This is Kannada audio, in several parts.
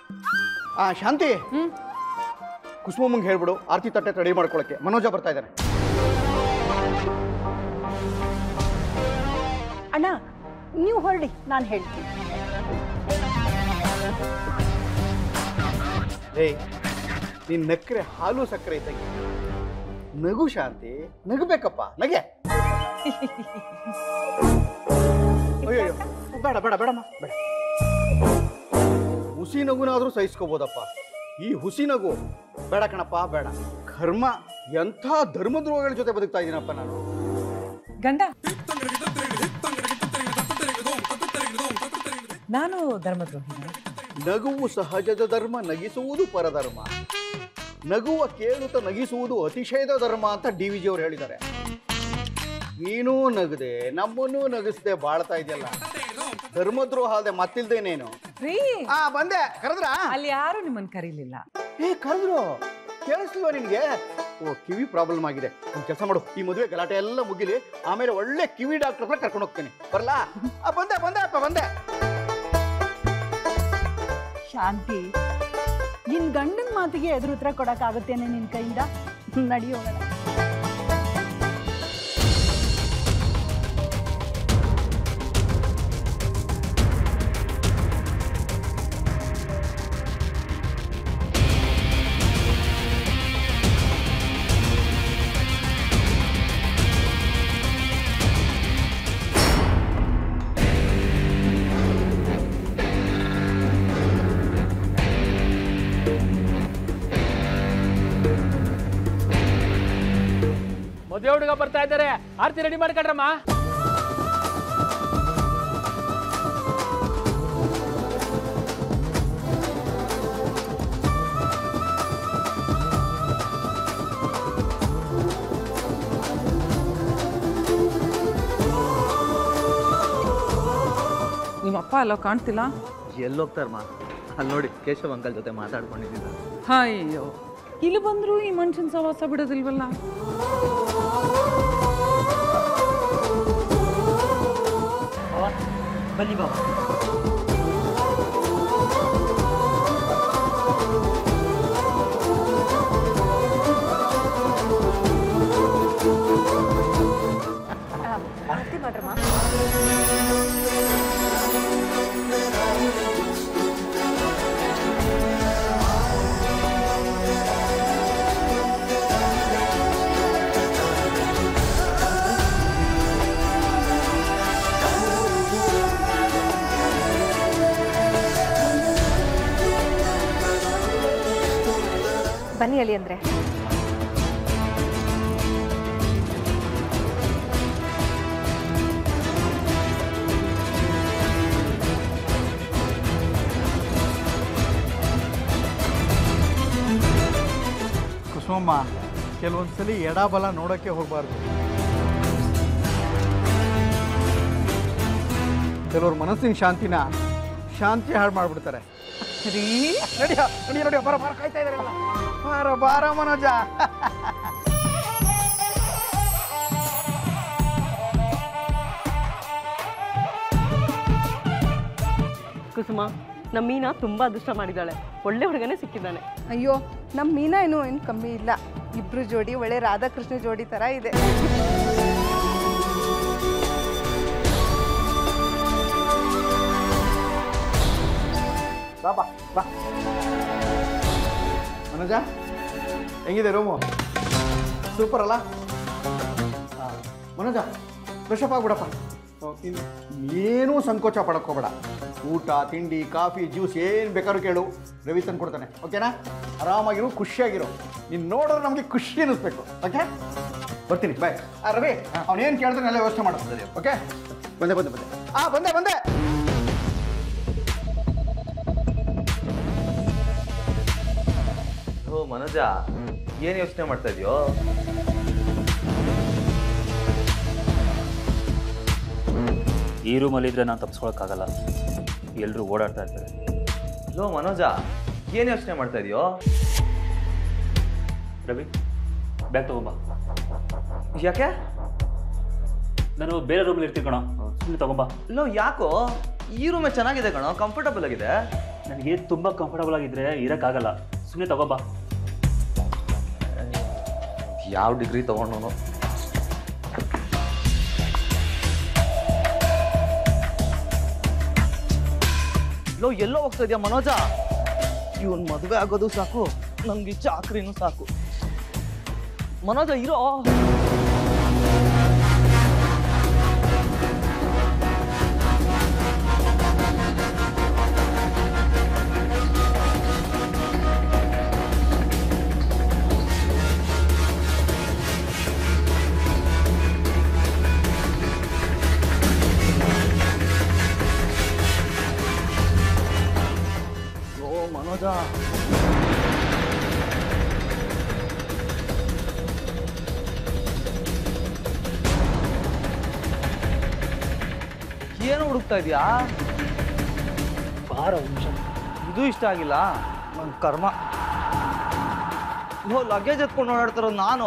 ಆ ಶಾಂತಿ ಕುಸುಮಮ್ಮಂಗೆ ಹೇಳ್ಬಿಡು ಆರತಿ ತಟ್ಟೆ ರೆಡಿ ಮಾಡ್ಕೊಳಕ್ಕೆ ಮನೋಜ ಬರ್ತಾ ಇದ್ದಾನೆ ಅಣ್ಣ ನೀವು ಹೊರಡಿ ನಾನು ಹೇಳ್ತೀನಿ ಏಯ್ ನೀನ್ ನಕ್ರೆ ಹಾಲು ಸಕ್ಕರೆ ಇದ್ದಂಗೆ ನಗು ಶಾಂತಿ ನಗಬೇಕಪ್ಪ ನಗೆ ಅಯ್ಯೋ ಬೇಡ ಬೇಡ ಬೇಡಮ್ಮ ಬೇಡ ಹುಸಿ ನಗುನಾದ್ರೂ ಸಹಿಸ್ಕೋಬೋದಪ್ಪ ಈ ಹುಸಿ ನಗು ಬೇಡ ಕಣಪ್ಪ ಬೇಡ ಕರ್ಮ ಎಂಥ ಧರ್ಮದ್ರೋಹಗಳ ಜೊತೆ ಬದುಕ್ತಾ ಇದ್ದೀನಪ್ಪ ನಾನು ಗಂಡ ನಾನು ಧರ್ಮದ್ರೋಹಿನ ನಗುವು ಸಹಜದ ಧರ್ಮ ನಗಿಸುವುದು ಪರಧರ್ಮ ನಗುವ ಕೇಳುತ್ತ ನಗಿಸುವುದು ಅತಿಶಯದ ಧರ್ಮ ಅಂತ ಡಿ ವಿಜಿ ಅವರು ಹೇಳಿದ್ದಾರೆ ನೀನೂ ನಗದೆ ನಮ್ಮನ್ನೂ ನಗಿಸದೆ ಬಾಳ್ತಾ ಇದೆಯಲ್ಲ ಧರ್ಮದ್ರೋಹ ಅಲ್ಲದೆ ಮತ್ತಿಲ್ದೇನೇನು ರೀ ಆ ಬಂದೆ ಕರೆದ್ರಾ ಅಲ್ಲಿ ಯಾರು ನಿಮ್ಮನ್ನ ಕರೀಲಿಲ್ಲ ಏ ಕರೆದ್ರು ಕೇಳಿಸ್ಲಿಲ್ವಾ ನಿನ್ಗೆ ಓ ಕಿವಿ ಪ್ರಾಬ್ಲಮ್ ಆಗಿದೆ ಒಂದು ಕೆಲಸ ಮಾಡು ಈ ಮದುವೆ ಗಲಾಟೆ ಎಲ್ಲ ಮುಗಿಲಿ ಆಮೇಲೆ ಒಳ್ಳೆ ಕಿವಿ ಡಾಕ್ಟರ್ ಹತ್ರ ಕರ್ಕೊಂಡು ಹೋಗ್ತೀನಿ ಬರ್ಲಾ ಆ ಬಂದೆ ಬಂದೆ ಅಪ್ಪ ಬಂದೆ ಶಾಂತಿ ನಿನ್ ಗಂಡನ ಮಾತಿಗೆ ಎದುರು ಉತ್ತರ ಕೊಡಕ್ಕಾಗುತ್ತೇನೆ ನಿನ್ ಕೈಯಿಂದ ನಡಿಯೋಣ ಮದುವೆ ಹುಡುಗ ಬರ್ತಾ ಇದ್ದಾರೆ ಆರ್ತಿ ರೆಡಿ ಮಾಡ್ಕೊಳ್ರಮ್ಮ ನಿಮ್ಮ ಅಪ್ಪ ಅಲ್ಲ ಕಾಣ್ತಿಲ್ಲ ಎಲ್ಲೋಗ್ತಾರಮ್ಮ ಅಲ್ಲಿ ನೋಡಿ ಕೇಶವ್ ಅಂಕಲ್ ಜೊತೆ ಮಾತಾಡ್ಕೊಂಡಿದ್ದೀನಿ ಅಯ್ಯೋ ಇಲ್ಲಿ ಬಂದ್ರು ಈ ಮನುಷ್ಯನ ಸವಾಸ ಬಿಡೋದಿಲ್ವಲ್ಲ ಬನ್ನಿ ಬಾಬಾ ಬನ್ನಿ ಅಳಿ ಅಂದ್ರೆ ಕುಸುಮಮ್ಮ ಕೆಲವೊಂದ್ಸಲಿ ಎಡ ಬಲ ನೋಡೋಕ್ಕೆ ಹೋಗಬಾರ್ದು ಕೆಲವ್ರ ಮನಸ್ಸಿನ ಶಾಂತಿನ ಶಾಂತಿ ಹಾಳು ಮಾಡ್ಬಿಡ್ತಾರೆ ರೀ ನಡಿಯ ನಡಿಯ ನಡಿಯ ಬರ ಬಾರ ಕಾಯ್ತಾ ಇದಾರಲ್ಲ ಬಾರ ಬಾರ ಮನೋಜ ಕುಸುಮ ನಮ್ಮ ಮೀನಾ ತುಂಬ ಅದೃಷ್ಟ ಮಾಡಿದ್ದಾಳೆ ಒಳ್ಳೆ ಹುಡುಗನೇ ಸಿಕ್ಕಿದ್ದಾನೆ ಅಯ್ಯೋ ನಮ್ಮ ಮೀನಾ ಏನು ಏನು ಕಮ್ಮಿ ಇಲ್ಲ ಇಬ್ರು ಜೋಡಿ ಒಳ್ಳೆ ರಾಧಾಕೃಷ್ಣ ಜೋಡಿ ತರ ಇದೆ ಬಾ ಬಾ ಬಾ ಮನೋಜ ಹೆಂಗಿದೆ ರೂಮು ಸೂಪರ್ ಅಲ್ಲ ಆ, ಮನೋಜ ಫ್ರೆಶಪ್ ಆಗ್ಬಿಡಪ್ಪ ಓ, ಇನ್ನು ಏನೂ ಸಂಕೋಚ ಪಡಕ್ಕೋಬೇಡ ಊಟ ತಿಂಡಿ ಕಾಫಿ ಜ್ಯೂಸ್ ಏನು ಬೇಕಾದ್ರೂ ಕೇಳು ರವಿ ತಂದು ಕೊಡ್ತಾನೆ ಓಕೆನಾ ಆರಾಮಾಗಿರು ಖುಷಿಯಾಗಿರು ನೀನು ನೋಡಿದ್ರೆ ನಮಗೆ ಖುಷಿ ಅನ್ನಿಸ್ಬೇಕು ಓಕೆ ಬರ್ತೀನಿ ಬಾಯ್ ಆ ರವಿ ಅವನೇನು ಕೇಳ್ತಾನೆ ಎಲ್ಲ ವ್ಯವಸ್ಥೆ ಮಾಡು ಓಕೆ ಬಂದೆ ಬಂದೆ ಬಂದೆ ಆ ಬಂದೆ ಬಂದೆ ಓ ಮನೋಜ ಏನು ಯೋಚನೆ ಮಾಡ್ತಾ ಇದೆಯೋ ಈ ರೂಮಲ್ಲಿ ಇದ್ರೆ ನಾನು ತಪ್ಪಿಸ್ಕೊಳಕ್ಕಾಗಲ್ಲ ಎಲ್ಲರೂ ಓಡಾಡ್ತಾ ಇರ್ತಾರೆ ಲೋ ಮನೋಜ ಏನು ಯೋಚನೆ ಮಾಡ್ತಾ ಇದೆಯೋ ರವಿ ಬ್ಯಾಗ್ ತಗೊಂಬ ಯಾಕೆ ನಾನು ಬೇರೆ ರೂಮಲ್ಲಿ ಇರ್ತೀನಿ ಕಣೋ ಸುಮ್ಮನೆ ತಗೊಂಬ ಲೋ ಯಾಕೋ ಈ ರೂಮೇ ಚೆನ್ನಾಗಿದೆ ಕಣೋ ಕಂಫರ್ಟಬಲ್ ಆಗಿದೆ ನನಗೆ ತುಂಬ ಕಂಫರ್ಟಬಲ್ ಆಗಿದ್ರೆ ಇರೋಕ್ಕಾಗಲ್ಲ ಸುಮ್ಮನೆ ತಗೋಬಾ ಯಾವ ಡಿಗ್ರಿ ತೊಗೊಂಡು ಲೋ ಎಲ್ಲೋ ಹೋಗ್ತಾ ಇದೆಯಾ ಮನೋಜ ಇವನ್ ಮದುವೆ ಆಗೋದು ಸಾಕು ನಮ್ಗೆ ಈ ಚಾಕ್ರಿನೂ ಸಾಕು ಮನೋಜ ಇರೋ ಓ ಮನೋಜ ಏನು ಹುಡುಕ್ತಾ ಇದೀಯಾ ಬಾರ ನಿಮಿಷ ಇದು ಇಷ್ಟ ಆಗಿಲ್ಲ ನನ್ನ ಕರ್ಮ ಓ ಲಗೇಜ್ ಎತ್ಕೊಂಡು ಓಡಾಡ್ತಿರೋ ನಾನು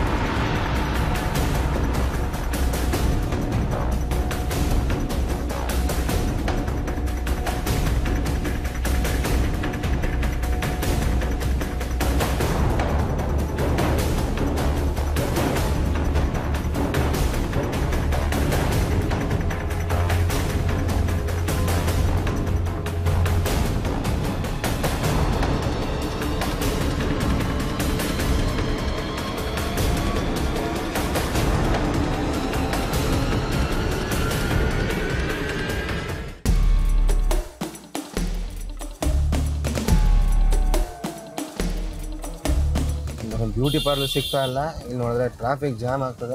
ಒಂದು ಬ್ಯೂಟಿ ಪಾರ್ಲರ್ ಸಿಗ್ತಾ ಇಲ್ಲ ಇಲ್ಲಿ ನೋಡಿದ್ರೆ ಟ್ರಾಫಿಕ್ ಜಾಮ್ ಆಗ್ತದೆ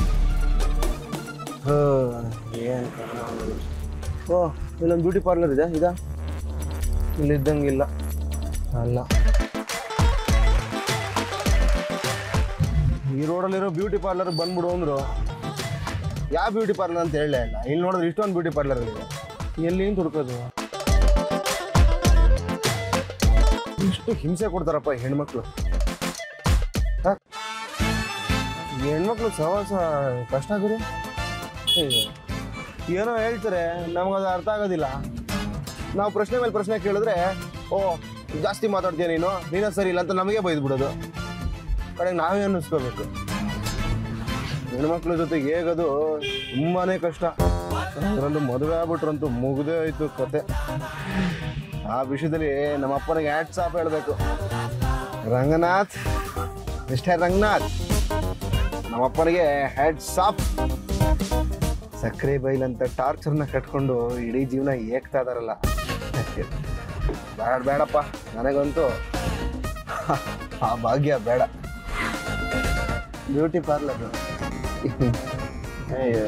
ಹೋ ಏನು ಓ ಇಲ್ಲೊಂದು ಬ್ಯೂಟಿ ಪಾರ್ಲರ್ ಇದೆ ಇದಾ ಇಲ್ಲಿದ್ದಂಗಿಲ್ಲ ಅಲ್ಲ ಈ ರೋಡಲ್ಲಿರೋ ಬ್ಯೂಟಿ ಪಾರ್ಲರ್ ಬಂದ್ಬಿಡು ಅಂದರು ಯಾವ ಬ್ಯೂಟಿ ಪಾರ್ಲರ್ ಅಂತ ಹೇಳಲೇ ಇಲ್ಲ ಇಲ್ಲಿ ನೋಡಿದ್ರೆ ಇಷ್ಟೊಂದು ಬ್ಯೂಟಿ ಪಾರ್ಲರ್ ಇದೆ ಎಲ್ಲಿ ಹುಡ್ಕೋದು ಇಷ್ಟು ಹಿಂಸೆ ಕೊಡ್ತಾರಪ್ಪ ಈ ಹೆಣ್ಮಕ್ಳು ಹ? ಈ ಹೆಣ್ಮಕ್ಳು ಸಹವಾಸ ಕಷ್ಟ ಗುರು ಅಯ್ಯೋ. ಏನೋ ಹೇಳ್ತಾರೆ ನಮಗದು ಅರ್ಥ ಆಗೋದಿಲ್ಲ ನಾವು ಪ್ರಶ್ನೆ ಮೇಲೆ ಪ್ರಶ್ನೆ ಕೇಳಿದ್ರೆ ಓ ಜಾಸ್ತಿ ಮಾತಾಡ್ತೀಯ ನೀನು ನೀನೇ ಸರಿ ಇಲ್ಲ ಅಂತ ನಮಗೆ ಬೈದ್ಬಿಡೋದು ಕಡೆಗೆ ನಾವೇ ಅನ್ನಿಸ್ಕೋಬೇಕು ಹೆಣ್ಮಕ್ಳ ಜೊತೆಗೆ ಹೇಗದು ತುಂಬಾನೇ ಕಷ್ಟ ಅದರಲ್ಲೂ ಮದುವೆ ಆಗ್ಬಿಟ್ರಂತೂ ಮುಗ್ದೇ ಹೋಯ್ತು ಕತೆ ಆ ವಿಷಯದಲ್ಲಿ ನಮ್ಮ ಅಪ್ಪನಿಗೆ ಹ್ಯಾಟ್ಸ್ ಆಫ್ ಹೇಳಬೇಕು ರಂಗನಾಥ್ ಮಿಸ್ಟರ್ ರಂಗನಾಥ್ ನಮ್ಮಪ್ಪನಿಗೆ ಹ್ಯಾಟ್ಸ್ ಆಫ್ ಸಕ್ಕರೆ ಬೈಲಂತ ಟಾರ್ಚರ್ನ ಕಟ್ಕೊಂಡು ಇಡೀ ಜೀವನ ಏಕ್ತಾ ಇದಾರಲ್ಲ ಬೇಡ ಬೇಡಪ್ಪ ನನಗಂತೂ ಆ ಭಾಗ್ಯ ಬೇಡ ಬ್ಯೂಟಿ ಪಾರ್ಲರ್ ಅಯ್ಯೋ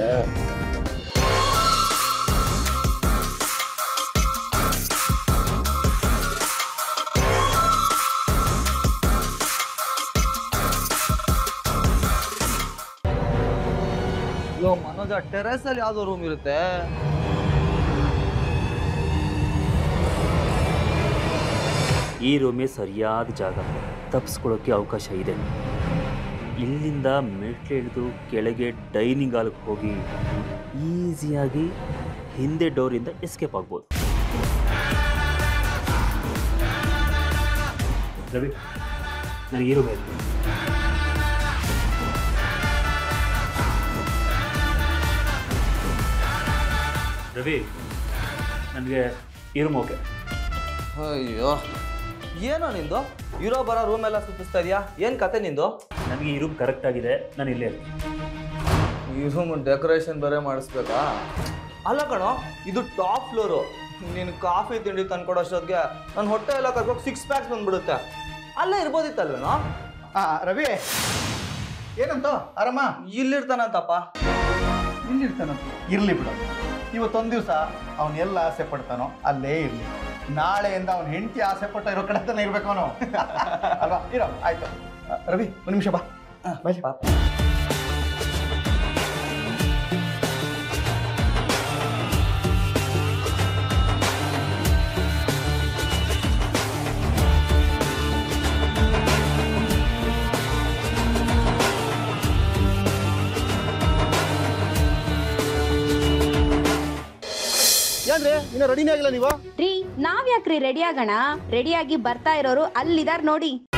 ಲೋ ಮನೋಜ ಟೆರೆಸ್ ಅಲ್ಲಿ ಯಾವ್ದೋ ರೂಮ್ ಇರುತ್ತೆ ಈ ರೂಮೇ ಸರಿಯಾದ ಜಾಗ ತಪ್ಪಿಸ್ಕೊಳ್ಳೋಕ್ಕೆ ಅವಕಾಶ ಇದೆ ಇಲ್ಲಿಂದ ಮೆಟ್ಲು ಇಳಿದು ಕೆಳಗೆ ಡೈನಿಂಗ್ ಹಾಲ್ಗೆ ಹೋಗಿ ಈಸಿಯಾಗಿ ಹಿಂದೆ ಡೋರಿಂದ ಎಸ್ಕೇಪ್ ಆಗ್ಬೋದು ರವಿ ನನಗೆ ಈ ರೂಮ್ ಬೇಕು ರವಿ ನನಗೆ ಈ ರೂಮ್ ಓಕೆ ಅಯ್ಯೋ ಏನೋ ನಿಂದು ಇರೋ ಬರೋ ರೂಮ್ ಎಲ್ಲ ಸುತ್ತಿಸ್ತಾ ಇದೆಯಾ ಏನು ಕತೆ ನಿಂದು ನನಗೆ ಈ ರೂಮ್ ಕರೆಕ್ಟ್ ಆಗಿದೆ ನಾನು ಇಲ್ಲೇ ಇರ್ತೀನಿ. ಈ ರೂಮ್ ಡೆಕೋರೇಷನ್ ಬೇರೆ ಮಾಡಿಸ್ಬೇಕಾ ಅಲ್ಲ ಕಣೋ ಇದು ಟಾಪ್ ಫ್ಲೋರು ನೀನು ಕಾಫಿ ತಿಂಡಿ ತಂದ್ಕೊಡೋಷ್ಟೊತ್ತಿಗೆ ನನ್ನ ಹೊಟ್ಟೆ ಎಲ್ಲ ಕರ್ಕೊಂಡು ಸಿಕ್ಸ್ ಪ್ಯಾಕ್ಸ್ ಬಂದ್ಬಿಡುತ್ತೆ ಅಲ್ಲೇ ಇರ್ಬೋದಿತ್ತಲ್ವೇನೋ ಆ ರವಿ ಏನಂತ ಆರಾಮ ಇಲ್ಲಿರ್ತಾನಂತಪ್ಪ ಇಲ್ಲಿರ್ತಾನಂತ ಇರ್ಲಿ ಬಿಡು ಇವತ್ತೊಂದು ದಿವಸ ಅವನು ಎಲ್ಲ ಆಸೆ ಪಡ್ತಾನೋ ಅಲ್ಲೇ ಇರಲಿ ನಾಳೆಯಿಂದ ಅವನ ಹೆಂಡತಿ ಆಸೆ ಪಟ್ಟ ಇರೋ ಕಡೆ ತಾನೇ ಇರ್ಬೇಕು ಅವನು ಅಲ್ವಾ ಇರೋ ಆಯ್ತು ಆ, ರವಿ ಒಂದು ನಿಮಿಷ ಬಾ ಬಾಯ್ ಪಾಪ. ಏನ್ರಿ ಇನ್ನ ರೆಡಿನೇ ಆಗಿಲ್ಲ ನೀವು ರೀ ನಾವ್ ಯಾಕ್ರಿ ರೆಡಿ ಆಗೋಣ ರೆಡಿಯಾಗಿ ಬರ್ತಾ ಇರೋರು ಅಲ್ಲಿದಾರ್ ನೋಡಿ